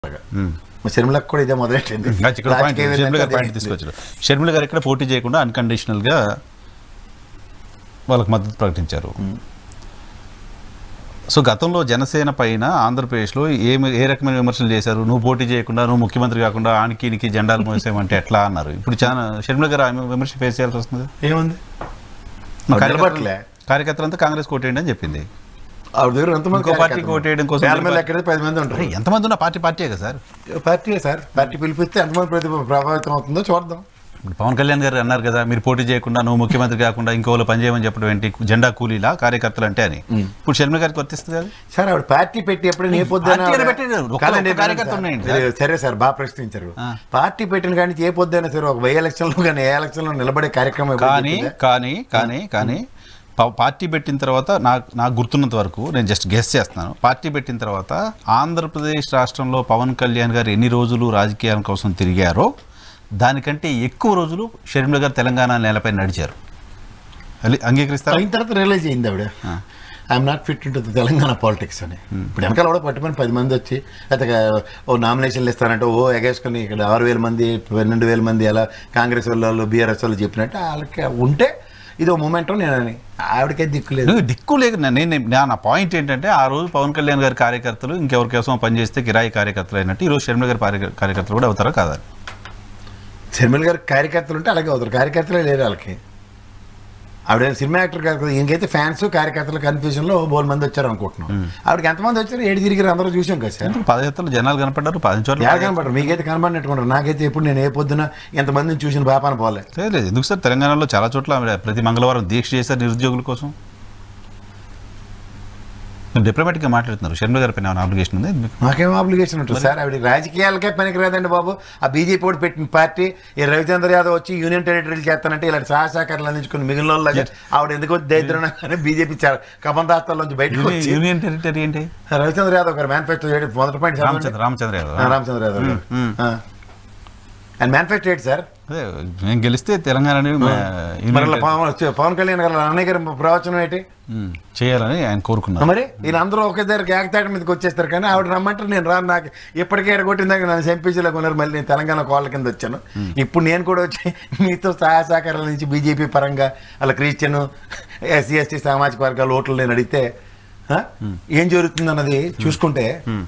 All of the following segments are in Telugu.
ఉమ్. మా షర్మిలకు కూడా ఇదే మొదలెట్టింది ఇంకా ఇక్కడ పాయింట్ రాజకీయ షర్మిల గారు వేదిక పాయింట్ తీసుకొచ్చారు షర్మిల గారు ఇక్కడ పోటీ చేయకుండా అన్కండిషనల్గా వాళ్ళకి మద్దతు ప్రకటించారు సో గతంలో జనసేన పైన ఆంధ్రప్రదేశ్లో ఏమి ఏ రకమైన విమర్శలు చేశారు నువ్వు పోటీ చేయకుండా నువ్వు ముఖ్యమంత్రి కాకుండా ఆనికి ఈనికి జెండాలు మోసేమంటే ఎట్లా అన్నారు ఇప్పుడు చాలా షర్మిల గారు ఆమె విమర్శ ఫేస్ చేయాల్సి వస్తుంది ఏముంది మా ఆవిడ కార్యకర్తలు- నిలబడలే. కార్యకర్తలంతా కాంగ్రెస్ కోటేయండి అని చెప్పింది ఆవిడ దగ్గర ఎంతమంది ఇంకో పార్టీ కార్యకర్తలు? ఓటేయడం కోసం వేల మంది ఎక్కడ పది మంది ఉంటారు అరే, ఎంతమంది ఉన్న పార్టీ పార్టీయే కదా సార్ పార్టీ సార్ పార్టీ పిలిపిస్తే ఎంతమంది ప్రతి ప్రభావితం అవుతుందో చూద్దాం ఇప్పుడు పవన్ కళ్యాణ్ గారు అన్నారు కదా మీరు పోటీ చేయకుండా నువ్వు ముఖ్యమంత్రి కాకుండా ఇంకోళ్ళు పనిచేయమని చెప్పడం ఏంటి జెండా కూలీలా కార్యకర్తలు అంటే అని ఇప్పుడు షర్మిల గారికి వర్తిస్తుంది అది సార్ ఆవిడ పార్టీ పెట్టి ఎప్పుడు నే పొద్దున పార్టీ ఆవిడ- పెట్టేది ఒక్క- కాదండి, ఒక్క కార్యకర్త సార్. ఉన్నాయండి సరే, సరే సార్ బాగా ప్రశ్నించారు ఆ. పార్టీ పెట్టిన కానీ ఏ పొద్దున సరే ఒక బై ఎలక్షన్ లో కానీ ఏ ఎలక్షన్ లో నిలబడే కార్యక్రమం ఎప్పుడు కానీ చెప్పిందా? కానీ కానీ కానీ ప- పార్టీ పెట్టిన తర్వాత నాకు నాకు గుర్తున్నంత వరకు నేను జస్ట్ గెస్ చేస్తున్నాను పార్టీ పెట్టిన తర్వాత ఆంధ్రప్రదేశ్ రాష్ట్రంలో పవన్ కళ్యాణ్ గారు ఎన్ని రోజులు రాజకీయాల కోసం తిరిగారో దానికంటే ఎక్కువ రోజులు షర్మిల గారు తెలంగాణ నేలపై నడిచారు అది అంగీకరిస్తారు అయిన తర్వాత రియలైజ్ అయింది ఆవిడ I'm not fit into Telangana politics అని ఇప్పుడు వెనకాల కూడా పట్టుకొని పది మంది వచ్చి అయితే ఓ నామినేషన్లు ఇస్తారంటే ఓ ఎగేసుకొని ఇక్కడ ఆరు వేల మంది పన్నెండు వేల మంది అలా కాంగ్రెస్ వాళ్ళు బీఆర్ఎస్ వాళ్ళు చెప్పినట్టు వాళ్ళకి ఉంటే ఇది ఒక మూమెంట్ నేను అని ఆవిడకే దిక్కు లేదు నువ్వు దిక్కు లేదు నా- నేను నా- నా పాయింట్ ఏంటంటే ఆ రోజు పవన్ కళ్యాణ్ గారి కార్యకర్తలు ఇంకెవరి కోసం పనిచేస్తే కిరాయి కార్యకర్తలు అయినట్టు ఈ రోజు షర్మిల గారి కార్య- కార్యకర్తలు కూడా అవుతారా కాదా షర్మిల గారి కార్యకర్తలు ఉంటే అలాగే అవుతారు కార్యకర్తలే లేరు వాళ్ళకి ఆవిడ సినిమా యాక్టర్ కాదు కదా ఈయనకైతే ఫ్యాన్స్ కార్యకర్తల కన్ఫ్యూజన్ లో బోల్ మంది వచ్చారు అనుకుంటున్నాం ఆవిడకి ఎంతమంది వచ్చారు ఏడు తిరిగి అందరూ చూసాం కదా సార్ పదహత్తులు జనాలు కనపడ్డారు పది చోట్ల ఎవరు కనపడరు మీకైతే కనబడినట్టుకుంటారు నాకైతే ఎప్పుడు నేను ఏ పొద్దున ఎంతమందిని చూసిన పాపాన పోలే లేదు లేదు. ఎందుకు సార్ తెలంగాణలో చాలా చోట్ల ఆవిడ ప్రతి మంగళవారం దీక్ష చేశారు నిరుద్యోగుల కోసం మీరు డిప్లొమాటిక్గా మాట్లాడుతున్నారు షర్మిల గారి పైన అప్లికేషన్ ఉంది మీకు నాకేం ఆబ్లిగేషన్ ఉంటుంది సార్ ఆవిడ రాజకీయాలకే పనికిరాదండి బాబు ఆ బీజేపీ వాడు పెట్టిన పార్టీ ఈ రవిచంద్ర యాదవ్ వచ్చి యూనియన్ టెరిటరీలు చేస్తానంటే ఇలాంటి సహసహకారాలు అందించుకుని మిగిలిన వాళ్ళగా ఆవిడ ఎందుకో దరిద్రం కానీ బీజేపీ కబందాస్తాల్లోంచి బయటకు యూనియన్- వచ్చి యూనియన్ టెరిటరీ ఏంటి రవిచంద్ర యాదవ్ గారు మేనిఫెస్టో చేయడం మొదటి పాయింట్ చదవండి. రామచంద్ర రామచంద్ర యాదవ్ ఆ, రామచంద్ర యాదవ్ గారు మ్మ్. అండ్ మేనిఫెస్టో ఏంటి సార్ అదే మేము గెలిస్తే తెలంగాణని మా యూనియన్ మరి అలా పవన్ వచ్చి- పవన్ కళ్యాణ్ గారు అన్నయ్య గారి ప్రవచనం ఏంటి ఉమ్, చేయాలని ఆయన కోరుకున్నారు మరి వీళ్ళందరూ ఒకే దగ్గర ఏకతాటి మీదకి వచ్చేస్తారు కానీ ఆవిడ రమ్మంటారు నేను రాను నాకు ఇప్పటికే ఎడగొట్టిందాక నన్ను ఎంపీసీలో కొన్నారు మళ్ళీ నేను తెలంగాణ కోళ్ళ కింద వచ్చాను ఇప్పుడు నేను కూడా వచ్చి మీతో సహాయ సహకారాల నుంచి బీజేపీ పరంగా అలా క్రిస్టియన్ ఎస్సీ ఎస్టీ సామాజిక వర్గాల ఓట్లు నేను అడిగితే ఆ? ఏం జరుగుతుంది అన్నది చూసుకుంటే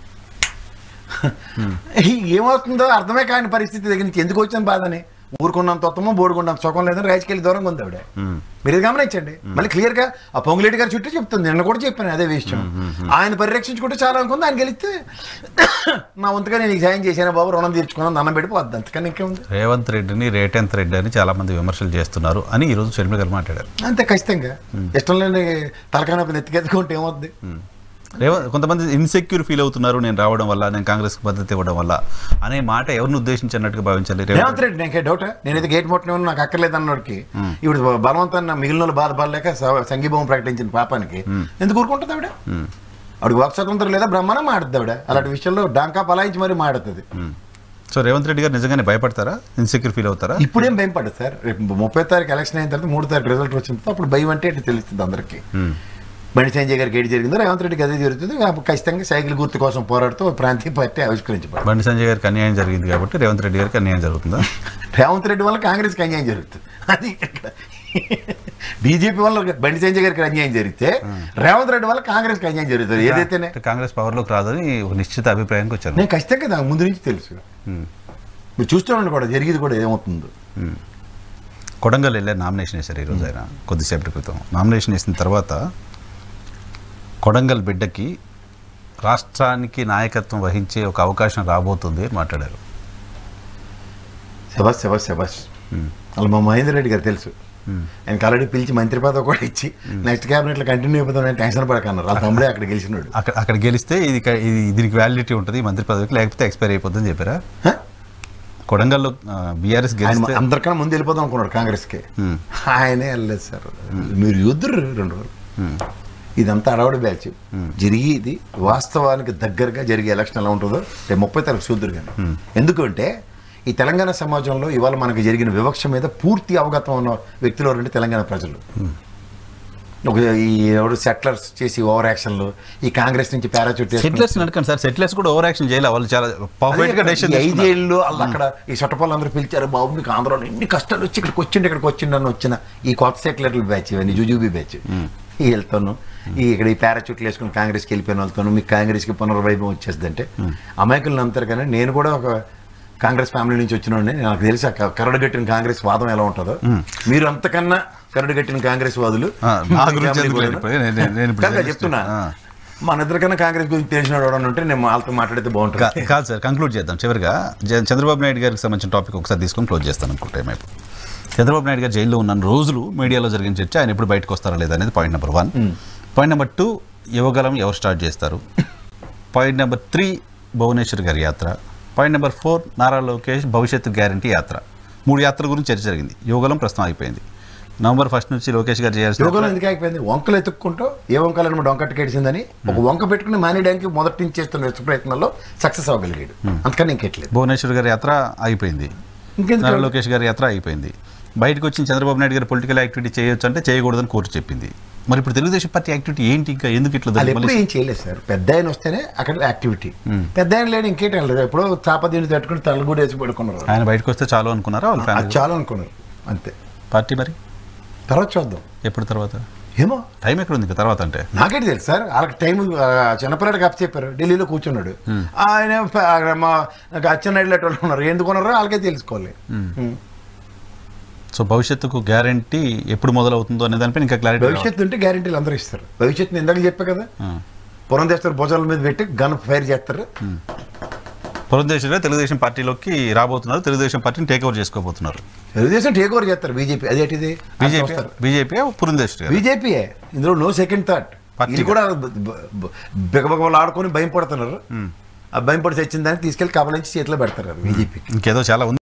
ఏమవుతుందో అర్థమే కాని పరిస్థితి దగ్గర నుంచి ఎందుకు వచ్చిన బాధని ఊరుకున్నంత ఉత్తమం బోడుకున్నంత సుఖం లేదని రాజకీయాలు దూరంగా ఉంది ఆవిడ ఉమ్. మీరు ఇది గమనించండి మళ్ళీ క్లియర్ గా ఆ పొంగులేటి గారి చుట్టూ చెప్తుంది నిన్న కూడా చెప్పాను అదే విషయం ఆయన పరిరక్షించుకుంటే చాలా అనుకుంది ఆయన గెలిస్తే నా వంతుగా నేను నీకు సాయం చేశాను బాబు రుణం తీర్చుకున్నాను దండం పెడిపోద్ది అంతకని ఇంకేముంది రేవంత్ రెడ్డిని రేటెంత్ రెడ్డి అని చాలా మంది విమర్శలు చేస్తున్నారు అని ఈ రోజు షర్మిల గారు మాట్లాడారు అంతే ఖచ్చితంగా ఇష్టం లేని తలకాయ నొప్పి నెత్తికెత్తుకుంటే ఏమవుద్ది రేవంత్ కొంతమంది ఇన్సెక్యూర్ ఫీల్ అవుతున్నారు నేను రావడం వల్ల నేను కాంగ్రెస్ మద్దతు ఇవ్వడం వల్ల అనే మాట ఎవరిని ఉద్దేశించి అన్నట్టుగా భావించాలి రేవంత్ రేవంత్ రెడ్డి నాకే డౌట్ నేనైతే గేట్ ముట్టనే నాకు అక్కర్లేదు అన్నోడికి ఇప్పుడు బలవంతాన్ని మిగిలిన వాళ్ళు బాధపడలేక స- సంఘీభావం ప్రకటించిన పాపానికి ఎందుకు ఊరుకుంటుంది ఆవిడ ఉమ్, ఆవిడ వాక్ స్వతంత్రం లేదా బ్రహ్మాండం మాడుతుంది ఆవిడ అలాంటి విషయంలో డాంకా పలాయించి మరీ మాడుతుంది ఉమ్. సో రేవంత్ రెడ్డి గారు నిజంగానే భయపడతారా ఇన్సెక్యూర్ ఫీల్ అవుతారా ఇప్పుడేం భయం పడదు సార్ రేపు ముప్పై తారీఖు ఎలక్షన్ అయిన తర్వాత మూడు తారీఖు రిజల్ట్ వచ్చిన తర్వాత అప్పుడు భయం అంటే ఏంటో తెలుస్తుంది అందరికీ ఉమ్, బండి సంజయ్ గారికి ఏది జరిగిందో రేవంత్ రెడ్డికి అదే జరుగుతుంది అప్పుడు ఖచ్చితంగా సైకిల్ గుర్తు కోసం పోరాడుతూ ప్రాంతీయ పార్టీ ఆవిష్కరించబడింది బండి సంజయ్ గారికి అన్యాయం జరిగింది కాబట్టి రేవంత్ రెడ్డి గారికి అన్యాయం జరుగుతుందా రేవంత్ రెడ్డి వల్ల కాంగ్రెస్కి అన్యాయం జరుగుతుంది అది ఇక్కడ బీజేపీ వల్ల బండి సంజయ్ గారికి అన్యాయం జరిగితే రేవంత్ రెడ్డి వల్ల కాంగ్రెస్కి అన్యాయం జరుగుతుంది ఏదైతేనే అంటే కాంగ్రెస్ పవర్లోకి రాదని ఒక నిశ్చిత అభిప్రాయానికి వచ్చారు నేను ఖచ్చితంగా నాకు ముందు నుంచి తెలుసు ఉమ్, మీరు చూస్తున్నాను కూడా జరిగేది కూడా ఏమవుతుందో ఉమ్. కొడంగల్ వెళ్ళే నామినేషన్ వేశారు ఈరోజు ఆయన కొద్దిసేపటి క్రితం నామినేషన్ వేసిన తర్వాత కొడంగల్ బిడ్డకి రాష్ట్రానికి నాయకత్వం వహించే ఒక అవకాశం రాబోతుంది అని మాట్లాడారు శబాస్ శబాస్ శబాస్ ఉమ్, అలా మా మహేందర్ రెడ్డి గారు తెలుసు ఉమ్, ఆయనకి ఆల్రెడీ పిలిచి మంత్రి పదవి కూడా ఇచ్చి నెక్స్ట్ క్యాబినెట్లో కంటిన్యూ అయిపోతాం టెన్షన్ పడకన్నారు వాళ్ళ తమ్ముడే అక్కడ గెలిచినాడు అక్కడ అక్కడ గెలిస్తే ఇది క- ఇది దీనికి వ్యాలిడిటీ ఉంటుంది ఈ మంత్రి పదవికి లేకపోతే ఎక్స్పైర్ అయిపోతుందని చెప్పారా హ? కొడంగల్లో బీఆర్ఎస్ ఆయన గెలిస్తే అందరికన్నా ముందు వెళ్ళిపోదాం అనుకున్నాడు కాంగ్రెస్కి ఉమ్, ఆయనే వెళ్ళలేదు సార్ మీరు యుద్ధరు రెండు రోజులు ఉమ్, ఇదంతా అడవడి బ్యాచ్ జరిగేది వాస్తవానికి దగ్గరగా జరిగే ఎలక్షన్ ఎలా ఉంటుందో రేపు ముప్పై తారీఖు చూద్దరు కానీ ఎందుకంటే ఈ తెలంగాణ సమాజంలో ఇవాళ మనకు జరిగిన వివక్ష మీద పూర్తి అవగతం ఉన్న వ్యక్తులు ఎవరంటే తెలంగాణ ప్రజలు ఒక ఈ ఎవరు సెటిలర్స్ చేసి ఓవర్ యాక్షన్లు ఈ కాంగ్రెస్ నుంచి పారాచూట్ సెటిలర్స్ నడకండి సార్ సెటిలర్స్ కూడా ఓవర్ యాక్షన్ చేయాలి వాళ్ళు చాలా పర్ఫెక్ట్ గా డెసిషన్ ఐదేళ్ళు వాళ్ళు అక్కడ ఈ చుట్టపాలు అందరూ పిలిచారు బాబు మీకు ఆంధ్రాలో ఎన్ని కష్టాలు వచ్చి ఇక్కడికి వచ్చిండి ఇక్కడికి వచ్చిండి అని వచ్చిన ఈ కొత్త సెటిలర్ల బ్యాచ్ ఇవన్నీ జుజుబీ బ్యాచ్ ఈ వెళ్తాను ఈ ఇక్కడ ఈ పారాచూట్లు వేసుకుని కాంగ్రెస్కి వెళ్ళిపోయిన వెళ్తాను మీకు కాంగ్రెస్కి పునర్వైభవం వచ్చేస్తుందంటే అమాయకులు నమ్ముతారు కానీ నేను కూడా ఒక కాంగ్రెస్ ఫ్యామిలీ నుంచి వచ్చిన నాకు తెలిసి ఆ కరడుగట్టిన కాంగ్రెస్ వాదం ఎలా ఉంటుందో మీరు అంతకన్నా కరడుగట్టిన కాంగ్రెస్ వాదులు ఆ, నా మీ గురించి family ఎందుకు కూడాను. ఇప్పుడు నేను- నేను- నేను ఇప్పుడు కాదు, చెప్తున్నా ఆ. మన ఇద్దరికన్నా కాంగ్రెస్ గురించి తెలిసిన వాడు ఉంటే నేను వాళ్ళతో మాట్లాడితే బాగుంటుంది కా- కాదు సార్ కంక్లూడ్ చేద్దాం చివరిగా జ- చంద్రబాబు నాయుడు గారికి సంబంధించిన టాపిక్ ఒకసారి తీసుకొని క్లోజ్ చేస్తాను అనుకుంటే మేము చంద్రబాబు నాయుడు గారు జైల్లో ఉన్న రోజులు మీడియాలో జరిగిన చర్చ ఆయన ఎప్పుడు బయటకు వస్తారా లేదా అనేది point number one point number two Yuvagalam ఎవరు స్టార్ట్ చేస్తారు పాయింట్ నెంబర్ త్రీ భువనేశ్వర్ గారి యాత్ర point number four Nara Lokesh భవిష్యత్తు గ్యారంటీ యాత్ర మూడు యాత్రల గురించి చర్చ జరిగింది యువగలం ప్రస్తుతం అయిపోయింది నవంబర్ ఫస్ట్ నుంచి లోకేష్ గారు చేయాల్సిన యోగంలో ఎందుకు అయిపోయింది వంకలు ఎత్తుక్కుంటూ ఏ వంకలను డొంకట్టు కేడిసిందని ఒక వంక పెట్టుకుని మానేయడానికి మొదటి నుంచి చేస్తున్న విశ్వ ప్రయత్నంలో సక్సెస్ అవ్వగలిగాడు అందుకని ఇంకెట్లేదు భువనేశ్వర్ గారి యాత్ర అయిపోయింది ఇంకెందుకు నారా లోకేష్ గారి యాత్ర అయిపోయింది బయటకు వచ్చిన చంద్రబాబు నాయుడు గారు పొలిటికల్ యాక్టివిటీ చేయొచ్చు అంటే చేయకూడదని కోర్టు చెప్పింది మరి ఇప్పుడు తెలుగుదేశం పార్టీ యాక్టివిటీ ఏంటి ఇంకా ఎందుకు ఇట్లా వాళ్ళు జరిగింది? ఎప్పుడు మళ్ళీ ఏం చేయలేదు సార్ పెద్ద ఆయన వస్తేనే అక్కడ యాక్టివిటీ పెద్ద ఆయన లేడు ఇంకేటి వెళ్ళదు ఎప్పుడో చాపదీని తట్టుకుని తలగూడ వేసి పడుకున్నారు ఆయన బయటకు వస్తే చాలు అనుకున్నారా వాళ్ళ అది ఫ్యామిలీ చాలు అనుకున్నారు అంతే పార్టీ మరి తర్వాత చూద్దాం ఎప్పుడు తర్వాత ఏమో టైం ఎక్కడ ఉంది ఇంకా తర్వాత అంటే నాకేంటి తెలుసు సార్ వాళ్ళకి టైం చిన్నపిల్లడికి అప్ చెప్పారు ఢిల్లీలో కూర్చున్నాడు ఆయన ప- ఆ మా నాకు అచ్చెన్నాయుడు లాంటి వాళ్ళు ఉన్నారు ఎందుకు ఉన్నారో వాళ్ళకే తెలుసుకోవాలి ఉం. సో భవిష్యత్తుకు గ్యారంటీ ఎప్పుడు మొదలవుతుందో అనే దానిపై ఇంకా క్లారిటీ భవిష్యత్తు ఉంటే గ్యారెంటీలు అందరూ ఇస్తారు భవిష్యత్తుని ఇందాక చెప్పా కదా పురంధేశ్వర భుజాల మీద పెట్టి గన్ ఫైర్ చేస్తారు పురంధేశ్వరి తెలుగుదేశం పార్టీలోకి రాబోతున్నారు తెలుగుదేశం పార్టీని టేక్ ఓవర్ చేసుకోబోతున్నారు తెలుగుదేశం టేక్ ఓవర్ చేస్తారు బీజేపీ అదేంటిది బీజేపీ బీజేపీ పురంధేశ్వరి గారు బీజేపీయే ఇందులో నో సెకండ్ థాట్ పార్టీ ఇది కూడా బిగబగలు ఆడుకొని భయం పడుతున్నారు ఆ భయం పడి తెచ్చిన దాన్ని తీసుకెళ్లి కబలించి చేతిలో పెడతారు బీజేపీకి ఇంకేదో చాలా ఉంది